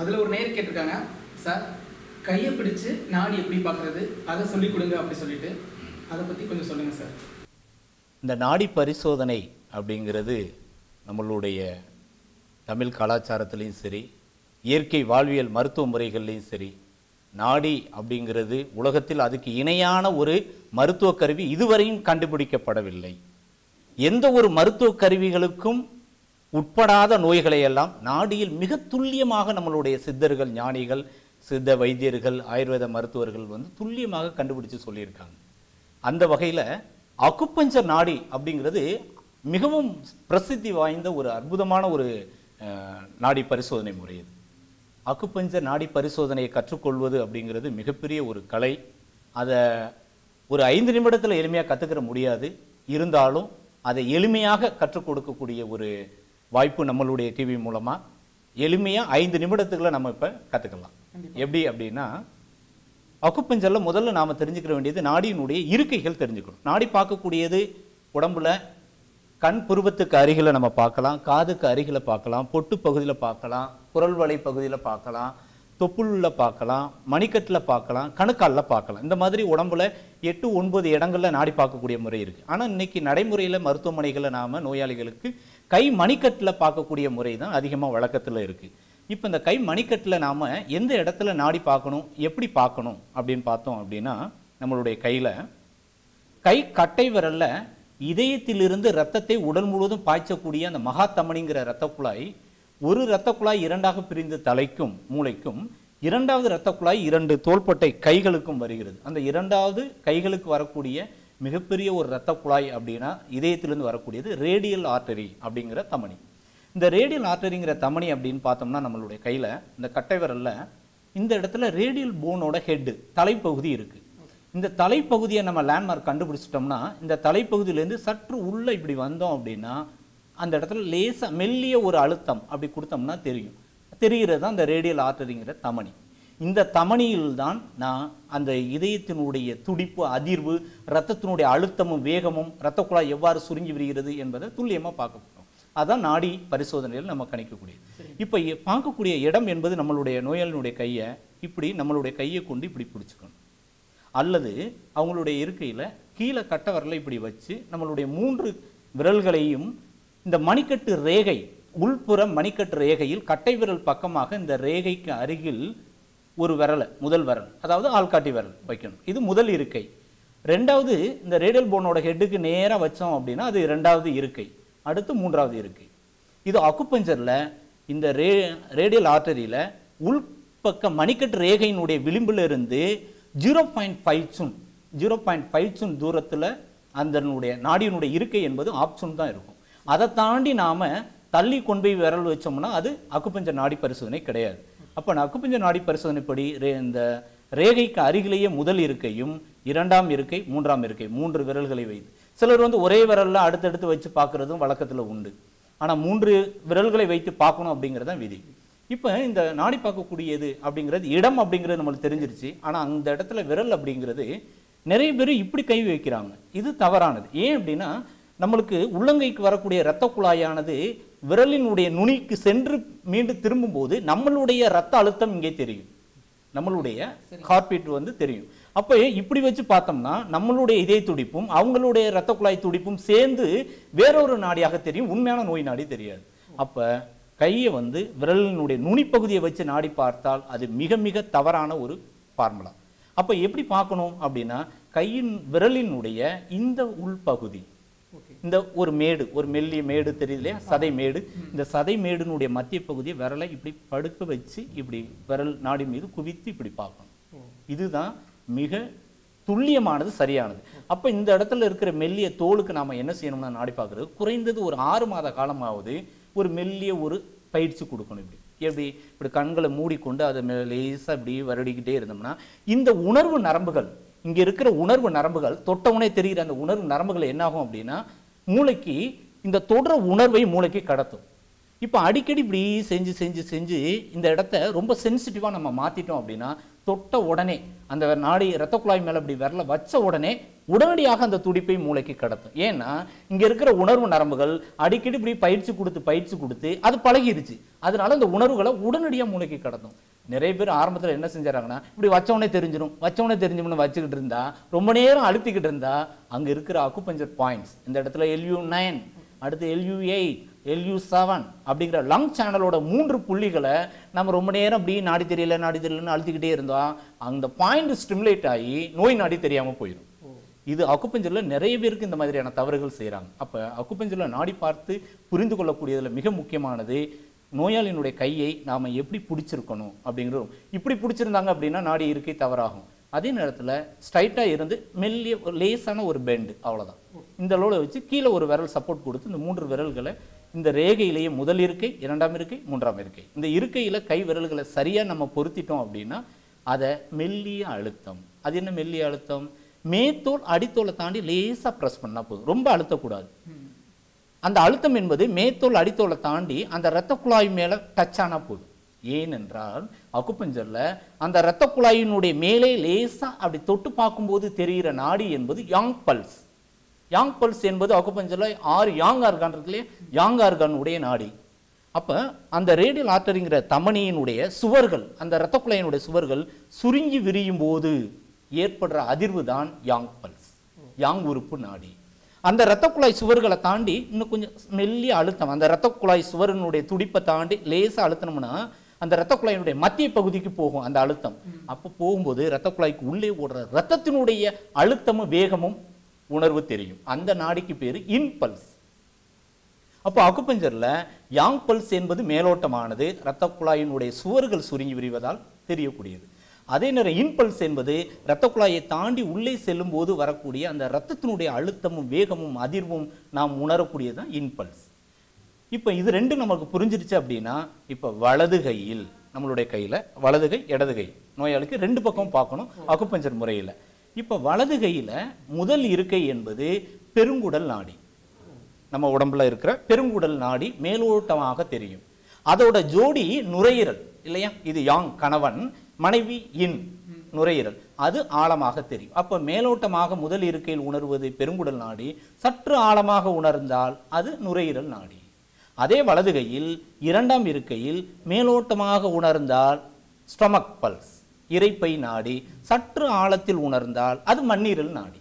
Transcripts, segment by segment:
அதில் ஒரு நேர் கேட்டிருக்காங்க சார் கையை பிடிச்சு நாடி எப்படி பார்க்கறது அதை சொல்லிக் கொடுங்க அப்படி சொல்லிட்டு அதை பற்றி கொஞ்சம் சொல்லுங்கள் சார் இந்த நாடி பரிசோதனை அப்படிங்கிறது நம்மளுடைய தமிழ் கலாச்சாரத்திலையும் சரி இயற்கை வாழ்வியல் மருத்துவ முறைகள்லையும் சரி நாடி அப்படிங்கிறது உலகத்தில் அதுக்கு இணையான ஒரு மருத்துவ கருவி இதுவரையும் கண்டுபிடிக்கப்படவில்லை எந்த ஒரு மருத்துவ கருவிகளுக்கும் உட்படாத நோய்களை எல்லாம் நாடியில் மிக துல்லியமாக நம்மளுடைய சித்தர்கள் ஞானிகள் சித்த வைத்தியர்கள் ஆயுர்வேத மருத்துவர்கள் வந்து துல்லியமாக கண்டுபிடிச்சு சொல்லியிருக்காங்க அந்த வகையில் அக்குப்பஞ்சர் நாடி அப்படிங்கிறது மிகவும் பிரசித்தி வாய்ந்த ஒரு அற்புதமான ஒரு அஹ், நாடி பரிசோதனை முறை இது அக்குப்பஞ்சர் நாடி பரிசோதனையை கற்றுக்கொள்வது அப்படிங்கிறது மிகப்பெரிய ஒரு கலை அதை ஒரு ஐந்து நிமிடத்தில் எளிமையாக கற்றுக்கிற முடியாது இருந்தாலும் அதை எளிமையாக கற்றுக் கொடுக்கக்கூடிய ஒரு வாய்ப்பு நம்மளுடைய டிவி மூலமாக எளிமையாக ஐந்து நிமிடத்துக்குள்ள நம்ம இப்போ கற்றுக்கலாம் எப்படி அப்படின்னா அக்குப்பஞ்சர்ல முதல்ல நாம தெரிஞ்சுக்கிற வேண்டியது நாடியினுடைய இருக்கைகள் தெரிஞ்சுக்கணும் நாடி பார்க்கக்கூடியது உடம்புல கண் புருவத்துக்கு அருகில நம்ம பார்க்கலாம் காதுக்கு அருகில பார்க்கலாம் பொட்டு பகுதியில் பார்க்கலாம் குரல் வலை பகுதியில் பார்க்கலாம் தொப்புள்ள பார்க்கலாம் மணிக்கட்டில் பார்க்கலாம் கணுக்காலில் பார்க்கலாம் இந்த மாதிரி உடம்புல எட்டு ஒன்பது இடங்கள்ல நாடி பார்க்கக்கூடிய முறை இருக்கு ஆனா இன்னைக்கு நடைமுறையில மருத்துவமனைகளில் நாம நோயாளிகளுக்கு கை மணிக்கட்டில் பார்க்கக்கூடிய முறை தான் அதிகமா வழக்கத்துல இருக்கு இப்போ இந்த கை மணிக்கட்டில் நாம எந்த இடத்துல நாடி பார்க்கணும் எப்படி பார்க்கணும் அப்படின்னு பார்த்தோம் அப்படின்னா நம்மளுடைய கையில கை கட்டை விரல்ல இதயத்திலிருந்து ரத்தத்தை உடல் முழுவதும் பாய்ச்சக்கூடிய அந்த மகாத்தமணிங்கிற இரத்த குழாய் ஒரு இரத்த குழாய் இரண்டாக பிரிந்து தலைக்கும் மூளைக்கும் இரண்டாவது இரத்த குழாய் இரண்டு தோள்பட்டை கைகளுக்கும் வருகிறது அந்த இரண்டாவது கைகளுக்கு வரக்கூடிய மிகப்பெரிய ஒரு இரத்த குழாய் அப்படின்னா இதயத்திலிருந்து வரக்கூடியது ரேடியல் ஆர்டரி அப்படிங்கிற தமனி இந்த ரேடியல் ஆர்டரிங்கிற தமனி அப்படின்னு பார்த்தோம்னா நம்மளுடைய கையில இந்த கட்டை விரல்ல இந்த இடத்துல ரேடியல் போனோட ஹெட் தலைப்பகுதி இருக்கு இந்த தலைப்பகுதியை நம்ம லேண்ட்மார்க் கண்டுபிடிச்சிட்டோம்னா இந்த தலைப்பகுதியிலேருந்து சற்று உள்ள இப்படி வந்தோம் அப்படின்னா அந்த இடத்துல லேசா மெல்லிய ஒரு அழுத்தம் அப்படி கொடுத்தோம்னா தெரியும் தெரிகிறது தான் இந்த ரேடியல் ஆர்டரிங்கிற தமனி இந்த தமனியில் தான் நான் அந்த இதயத்தினுடைய துடிப்பு அதிர்வு ரத்தத்தினுடைய அழுத்தமும் வேகமும் இரத்த குழாய் எவ்வாறு சுருங்கி விடுகிறது என்பதை துல்லியமா பார்க்க போறோம் அதான் நாடி பரிசோதனையில் நம்ம கணிக்கக்கூடியது இப்போ இ- பார்க்கக்கூடிய இடம் என்பது நம்மளுடைய நோயாளியினுடைய கையை இப்படி நம்மளுடைய கையை கொண்டு இப்படி பிடிச்சுக்கணும் அல்லது அவங்களுடைய இருக்கையில கீழே கட்ட விரலை இப்படி வச்சு நம்மளுடைய மூன்று விரல்களையும் இந்த மணிக்கட்டு ரேகை உள்புற மணிக்கட்டு ரேகையில் கட்டை விரல் பக்கமாக இந்த ரேகைக்கு அருகில் ஒரு விரலை முதல் விரல் அதாவது ஆள்காட்டி விரல் வைக்கணும் இது முதல் இருக்கை ரெண்டாவது இந்த ரேடியல் போனோட ஹெட்டுக்கு நேரா வச்சோம் அப்படின்னா அது ரெண்டாவது இருக்கை அடுத்து மூன்றாவது இருக்கை இது அக்குப்பஞ்சர்ல இந்த ரே ரேடியல் ஆர்டரியில உள்பக்க மணிக்கட்டு ரேகையினுடைய விளிம்புல இருந்து ஜீரோ பாயிண்ட் ஃபைவ் சுன் ஜீரோ பாயிண்ட் ஃபைவ் சுன் தூரத்துல அதனுடைய நாடியினுடைய இருக்கை என்பது ஆப்சுன் தான் இருக்கும் அதை தாண்டி நாம தள்ளி கொண்டு போய் விரல் வச்சோம்னா அது அக்குப்பஞ்சர் நாடி பரிசோதனை கிடையாது அப்ப நான் அக்குப்பஞ்சர் நாடி பரிசோதனைப்படி ரே- இந்த ரேகைக்கு அருகிலேயே முதல் இருக்கையும் இரண்டாம் இருக்கை மூன்றாம் இருக்கை மூன்று விரல்களை வைத்து சிலர் வந்து ஒரே விரல்ல அடுத்தடுத்து வச்சு பார்க்கறதும் வழக்கத்துல உண்டு ஆனா மூன்று விரல்களை வைத்து பார்க்கணும் அப்படிங்கிறது தான் விதி இப்போ இந்த நாடி பார்க்கக்கூடியது அப்படிங்கிறது இடம் அப்படிங்கிறது நம்மளுக்கு தெரிஞ்சிருச்சு ஆனா அந்த இடத்துல விரல் அப்படிங்கிறது நிறைய பேர் இப்படி கை வைக்கிறாங்க இது தவறானது ஏன் அப்படின்னா நம்மளுக்கு உள்ளங்கைக்கு வரக்கூடிய இரத்த குழாயானது விரலினுடைய நுனிக்கு சென்று மீண்டும் திரும்பும்போது நம்மளுடைய ரத்த அழுத்தம் இங்கே தெரியும் நம்மளுடைய ஹார்ட்பீட் வந்து தெரியும் அப்போ இப்படி வச்சு பார்த்தோம்னா நம்மளுடைய இதய துடிப்பும் அவங்களுடைய இரத்த குழாய் துடிப்பும் சேர்ந்து வேறொரு நாடியாக தெரியும் உண்மையான நோய் நாடி தெரியாது அப்ப கையை வந்து விரலினுடைய நுனிப்பகுதியை வச்சு நாடி பார்த்தால் அது மிக மிக தவறான ஒரு ஃபார்முலா அப்ப எப்படி பார்க்கணும் அப்படின்னா கையின் விரலினுடைய இந்த உள்பகுதி ஓகே இந்த ஒரு மேடு ஒரு மெல்லிய மேடு தெரியுது இல்லையா சதை மேடு இந்த சதை மேடுனுடைய மத்திய பகுதியை விரலை இப்படி படுக்க வச்சு இப்படி விரல் நாடி மீது குவித்து இப்படி பார்க்கணும் இதுதான் மிக துல்லியமானது சரியானது அப்ப இந்த இடத்துல இருக்கிற மெல்லிய தோலுக்கு நாம என்ன செய்யணும்னா நாடி பார்க்கறது குறைந்தது ஒரு ஆறு மாத காலமாவது ஒரு மெல்லிய ஒரு பயிற்சி கொடுக்கணும் இப்படி எப்படி இப்படி கண்களை மூடிக்கொண்டு அதை மே- லேசா இப்படி வருடிக்கிட்டே இருந்தோம்னா இந்த உணர்வு நரம்புகள் இங்க இருக்கிற உணர்வு நரம்புகள் தொட்டவுனே தெரிகிற அந்த உணர்வு நரம்புகள் என்னாகும் அப்படின்னா மூளைக்கு இந்த தொடர உணர்வை மூளைக்கு கடத்தும் இப்போ அடிக்கடி இப்படி செஞ்சு செஞ்சு செஞ்சு இந்த இடத்த ரொம்ப சென்சிட்டிவாக நம்ம மாற்றிட்டோம் அப்படின்னா தொட்ட உடனே அந்த நாடி இரத்த குழாய் மேலே இப்படி விரல வச்ச உடனே உடனடியாக அந்த துடிப்பை மூளைக்கு கடத்தும் ஏன்னா இங்கே இருக்கிற உணர்வு நரம்புகள் அடிக்கடி இப்படி பயிற்சி கொடுத்து பயிற்சி கொடுத்து அது பழகிருச்சு அதனால அந்த உணர்வுகளை உடனடியாக மூளைக்கு கடத்தும் நிறைய பேர் ஆரம்பத்தில் என்ன செஞ்சாங்கன்னா இப்படி வச்சவொடனே தெரிஞ்சிடும் வச்சவொடனே தெரிஞ்சும்னு வச்சுக்கிட்டு இருந்தா ரொம்ப நேரம் அழுத்திக்கிட்டு இருந்தா அங்கே இருக்கிற அக்குபஞ்சர் பாயிண்ட்ஸ் இந்த இடத்துல எல்யூ நைன் அடுத்து எல்யூ எயிட் எல்யூ செவன் அப்படிங்கிற லங் சேனலோட மூன்று புள்ளிகளை நம்ம ரொம்ப நேரம் அப்படி நாடி தெரியல நாடி தெரியலன்னு அழுத்திக்கிட்டே இருந்தோம் அந்த பாயிண்ட் ஸ்டிமுலேட் ஆகி நோய் நாடி தெரியாமல் போயிடும் இது அக்குப்பஞ்சரில் நிறைய பேருக்கு இந்த மாதிரியான தவறுகள் செய்கிறாங்க அப்போ அக்குப்பஞ்சரில் நாடி பார்த்து புரிந்து கொள்ளக்கூடியதில் மிக முக்கியமானது நோயாளியினுடைய கையை நாம் எப்படி பிடிச்சிருக்கணும் அப்படிங்கிறோம் இப்படி பிடிச்சிருந்தாங்க அப்படின்னா நாடி இருக்கை தவறாகும் அதே நேரத்தில் ஸ்ட்ரைட்டாக இருந்து மெல்லிய ஒரு லேசான ஒரு பெண்டு அவ்வளவுதான் இந்த அளவில் வச்சு கீழே ஒரு விரல் சப்போர்ட் கொடுத்து இந்த மூன்று விரல்களை இந்த ரேகையிலேயே முதல் இருக்கை இரண்டாம் இருக்கை மூன்றாம் இருக்கை இந்த இருக்கையில் கை விரல்களை சரியாக நம்ம பொருத்திட்டோம் அப்படின்னா அதை மெல்லிய அழுத்தம் அது என்ன மெல்லிய அழுத்தம் மேத்தோல் அடித்தோலை தாண்டி லேசாக ப்ரெஸ் பண்ணால் போதும் ரொம்ப அழுத்தக்கூடாது அந்த அழுத்தம் என்பது மேத்தோல் அடித்தோலை தாண்டி அந்த இரத்த குழாய் மேலே டச் ஆனா போதும் ஏனென்றால் அக்குப்பஞ்சர்ல அந்த இரத்த குழாயினுடைய மேலே லேசா அப்படி தொட்டு பார்க்கும்போது தெரிகிற நாடி என்பது யாங் பல்ஸ் யாங் பல்ஸ் என்பது அக்குப்பஞ்சர்ல ஆறு யாங் ஆர்கான் இருக்கு இல்லையா யாங் ஆர்கான் உடைய நாடி அப்ப அந்த ரேடியல் ஆர்டரிங்கிற தமனியினுடைய சுவர்கள் அந்த இரத்த குழாயினுடைய சுவர்கள் சுருங்கி விரியும் போது ஏற்படுற அதிர்வு தான் யாங் பல்ஸ் யாங் உறுப்பு நாடி அந்த இரத்த குழாய் சுவர்களை தாண்டி இன்னும் கொஞ்சம் மெல்லிய அழுத்தம் அந்த இரத்த குழாய் சுவரினுடைய துடிப்பை தாண்டி லேசா அழுத்தணும்னா அந்த இரத்த குழாயினுடைய மத்திய பகுதிக்கு போகும் அந்த அழுத்தம் அப்போ போகும்போது இரத்த குழாய்க்கு உள்ளே ஓடுற ரத்தத்தினுடைய அழுத்தமும் வேகமும் உணர்வு தெரியும் அந்த நாடிக்கு பேரு இன்பல்ஸ் அப்போ அக்குபஞ்சர்ல யாங் பல்ஸ் என்பது மேலோட்டமானது இரத்த குழாயினுடைய சுவர்கள் சுருங்கி விரிவதால் தெரியக்கூடியது அதே நேரம் இன்பல்ஸ் என்பது இரத்த குழாயை தாண்டி உள்ளே செல்லும் போது வரக்கூடிய அந்த இரத்தத்தினுடைய அழுத்தமும் வேகமும் அதிர்வும் நாம் உணரக்கூடியது தான் இன்பல்ஸ் இப்போ இது ரெண்டும் நமக்கு புரிஞ்சிருச்சு அப்படின்னா இப்போ வலது கையில் நம்மளுடைய கையில் வலது கை இடது கை நோயாளிக்கு ரெண்டு பக்கம் பார்க்கணும் அக்குப்பஞ்சர் முறையில் இப்போ வலது கையில் முதல் இருக்கை என்பது பெருங்குடல் நாடி நம்ம உடம்புல இருக்கிற பெருங்குடல் நாடி மேலோட்டமாக தெரியும் அதோட ஜோடி நுரையீரல் இல்லையா இது யாங் கணவன் மனைவி இன் நுரையீரல் அது ஆழமாக தெரியும் அப்ப மேலோட்டமாக முதல் இருக்கையில் உணர்வது பெருங்குடல் நாடி சற்று ஆழமாக உணர்ந்தால் அது நுரையீரல் நாடி அதே வலது கையில் இரண்டாம் இருக்கையில் மேலோட்டமாக உணர்ந்தால் ஸ்டொமக் பல்ஸ் இரைப்பை நாடி சற்று ஆழத்தில் உணர்ந்தால் அது மண்ணீரல் நாடி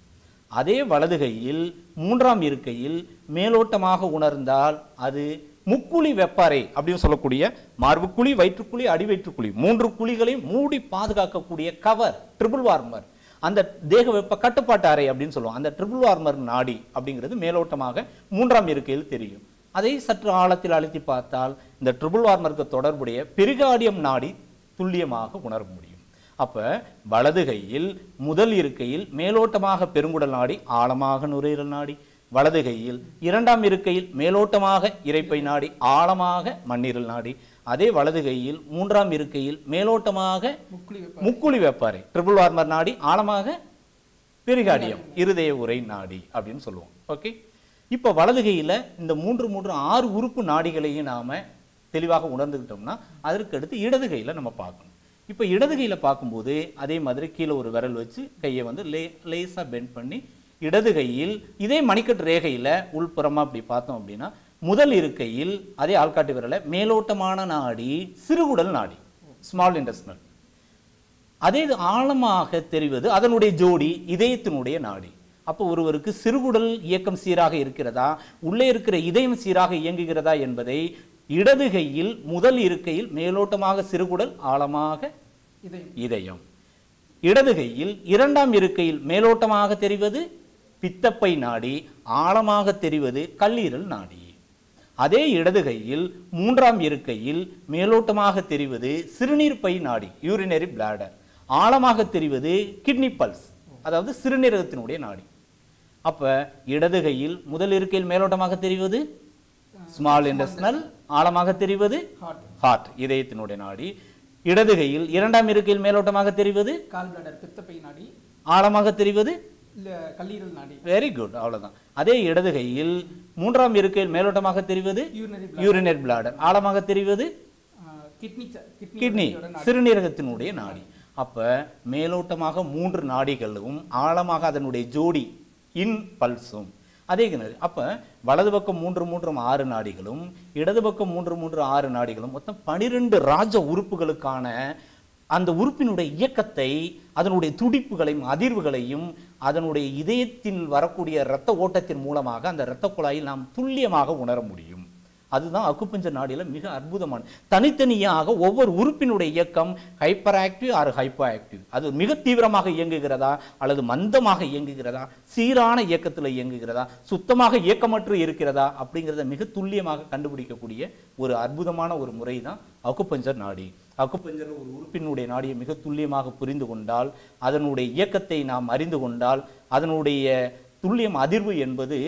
அதே வலது கையில் மூன்றாம் இருக்கையில் மேலோட்டமாக உணர்ந்தால் அது முக்குழி வெப்பாறை அப்படின்னு சொல்லக்கூடிய மார்புக்குழி வயிற்றுக்குழி அடிவயிற்றுக்குழி மூன்று குழிகளையும் மூடி பாதுகாக்கக்கூடிய கவர் ட்ரிபிள் வார்மர் அந்த தேக வெப்ப கட்டுப்பாட்டு அறை அப்படின்னு சொல்லுவோம் அந்த ட்ரிபிள் வார்மர் நாடி அப்படிங்கிறது மேலோட்டமாக மூன்றாம் இருக்கையில் தெரியும் அதை சற்று ஆழத்தில் அழுத்தி பார்த்தால் இந்த ட்ரிபிள் வார்மருக்கு தொடர்புடைய பெரிகார்டியம் நாடி துல்லியமாக உணர முடியும் அப்ப வலது கையில் முதல் இருக்கையில் மேலோட்டமாக பெருங்குடல் நாடி ஆழமாக நுரையீரல் நாடி வலது கையில் இரண்டாம் இருக்கையில் மேலோட்டமாக இரைப்பை நாடி ஆழமாக மண்ணீரல் நாடி அதே வலது கையில் மூன்றாம் இருக்கையில் மேலோட்டமாக முக்குழி வெப்ப முக்குழி வெப்பாறை ட்ரிபிள் வார்மர் நாடி ஆழமாக பெரிகார்டியம் இருதய உரை நாடி அப்படின்னு சொல்லுவோம் ஓகே இப்போ வலது கையில் இந்த மூன்று மூன்று ஆறு உறுப்பு நாடிகளையும் நாம தெளிவாக உணர்ந்துக்கிட்டோம்னா அதற்கு அடுத்து இடது கையில் நம்ம பார்க்கணும் இப்போ இடது கையில் பார்க்கும்போது அதே மாதிரி கீழே ஒரு விரல் வச்சு கையை வந்து லே லேசாக பெண்ட் பண்ணி இடது கையில் இதே மணிக்கட்டு ரேகையில் உள்புறமா அப்படி பார்த்தோம் அப்படின்னா முதல் இருக்கையில் அதே ஆள்காட்டு விரலை மேலோட்டமான நாடி சிறுகுடல் நாடி ஸ்மால் இன்டஸ்னல் அதே இது ஆழமாக தெரிவது அதனுடைய ஜோடி இதயத்தினுடைய நாடி அப்போ ஒருவருக்கு சிறுகுடல் இயக்கம் சீராக இருக்கிறதா உள்ளே இருக்கிற இதயம் சீராக இயங்குகிறதா என்பதை இடது கையில் முதல் இருக்கையில் மேலோட்டமாக சிறுகுடல் ஆழமாக இதயம் இதயம் இடது கையில் இரண்டாம் இருக்கையில் மேலோட்டமாக தெரிவது பித்தப்பை நாடி ஆழமாக தெரிவது கல்லீரல் நாடி அதே இடது கையில் மூன்றாம் இருக்கையில் மேலோட்டமாக தெரிவது சிறுநீர்ப்பை நாடி யூரினரி பிளாடர் ஆழமாக தெரிவது கிட்னி பல்ஸ் அதாவது சிறுநீரகத்தினுடைய நாடி அப்ப இடது கையில் முதல் இருக்கையில் மேலோட்டமாக தெரிவது ஸ்மால் இன்டஸ்னல் ஆழமாக தெரிவது ஹார்ட் ஹார்ட் இதயத்தினுடைய நாடி இடது கையில் இரண்டாம் இருக்கையில் மேலோட்டமாக தெரிவது கால் பிளாடர் பித்தப்பை நாடி ஆழமாக தெரிவது இல்ல கல்லீரல் நாடி வெரி குட் அவ்வளவுதான் அதே இடது கையில் மூன்றாம் இருக்கையில் மேலோட்டமாக தெரிவது யூரினரி யூரினரி பிளாடர் ஆழமாக தெரிவது கிட்னி கிட்னி சிறுநீரகத்தினுடைய நாடி அப்ப மேலோட்டமாக மூன்று நாடிகளும் ஆழமாக அதனுடைய ஜோடி இன் பல்ஸும் அதே கிணறு அப்ப வலது பக்கம் மூன்று மூன்றும் ஆறு நாடிகளும் இடது பக்கம் மூன்று மூன்று ஆறு நாடிகளும் மொத்தம் பனிரெண்டு ராஜ உறுப்புகளுக்கான அந்த உறுப்பினுடைய இயக்கத்தை அதனுடைய துடிப்புகளையும் அதிர்வுகளையும் அதனுடைய இதயத்தில் வரக்கூடிய இரத்த ஓட்டத்தின் மூலமாக அந்த இரத்த குழாயில் நாம் துல்லியமாக உணர முடியும் அதுதான் அக்குப்பஞ்சர் நாடியில மிக அற்புதமான தனித்தனியாக ஒவ்வொரு உறுப்பினுடைய இயக்கம் hyper active or hypo active அது மிக தீவிரமாக இயங்குகிறதா அல்லது மந்தமாக இயங்குகிறதா சீரான இயக்கத்தில் இயங்குகிறதா சுத்தமாக இயக்கமற்று இருக்கிறதா அப்படிங்கிறத மிக துல்லியமாக கண்டுபிடிக்கக்கூடிய ஒரு அற்புதமான ஒரு முறை தான் அக்குப்பஞ்சர் நாடி அக்குப்பஞ்சர் ஒரு உறுப்பினுடைய நாடியை மிக துல்லியமாக புரிந்து கொண்டால் அதனுடைய இயக்கத்தை நாம் அறிந்து கொண்டால் அதனுடைய துல்லியம் அதிர்வு என்பது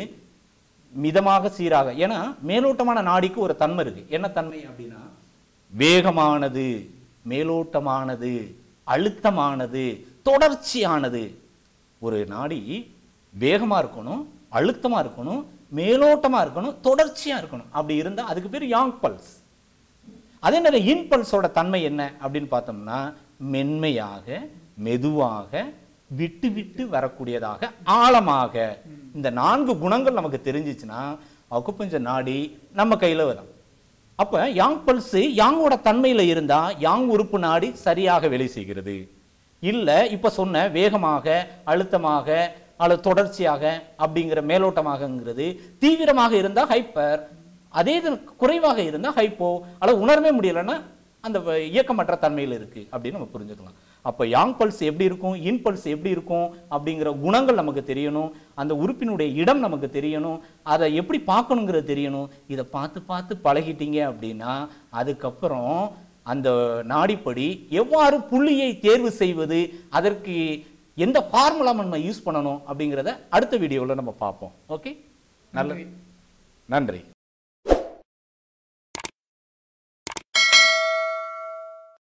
மிதமாக சீராக ஏன்னா மேலோட்டமான நாடிக்கு ஒரு தன்மை இருக்கு என்ன தன்மை அப்படின்னா வேகமானது மேலோட்டமானது அழுத்தமானது தொடர்ச்சியானது ஒரு நாடி வேகமா இருக்கணும் அழுத்தமா இருக்கணும் மேலோட்டமா இருக்கணும் தொடர்ச்சியா இருக்கணும் அப்படி இருந்தா அதுக்கு பேர் யாங் பல்ஸ் அதே நேரம் இன்பல்ஸோட தன்மை என்ன அப்படின்னு பார்த்தோம்னா மென்மையாக மெதுவாக விட்டு விட்டு வரக்கூடியதாக ஆழமாக இந்த நான்கு குணங்கள் நமக்கு தெரிஞ்சிச்சுன்னா அக்குப்பஞ்ச நாடி நம்ம கையில வரும் அப்ப யாங் பல்ஸ் யாங்கோட தன்மையில இருந்தா யாங் உறுப்பு நாடி சரியாக வேலை செய்கிறது இல்ல இப்ப சொன்ன வேகமாக அழுத்தமாக அல்லது தொடர்ச்சியாக அப்படிங்கிற மேலோட்டமாகங்கிறது தீவிரமாக இருந்தா ஹைப்பர் அதே இது குறைவாக இருந்தா ஹைப்போ அல்லது உணரவே முடியலன்னா அந்த வ- இயக்கமற்ற தன்மையில் இருக்கு அப்படின்னு நம்ம புரிஞ்சுக்கலாம் அப்ப யாங் பல்ஸ் எப்படி இருக்கும் இன் பல்ஸ் எப்படி இருக்கும் அப்படிங்கிற குணங்கள் நமக்கு தெரியணும் அந்த உறுப்பினுடைய இடம் நமக்கு தெரியணும் அதை எப்படி பார்க்கணுங்கிறது தெரியணும் இதை பார்த்து பார்த்து பழகிட்டீங்க அப்படின்னா அதுக்கப்புறம் அந்த நாடிப்படி எவ்வாறு புள்ளியை தேர்வு செய்வது அதற்கு எந்த ஃபார்முலா நம்ம யூஸ் பண்ணணும் அப்படிங்கிறத அடுத்த வீடியோவில் நம்ம பார்ப்போம் ஓகே நல்ல நன்றி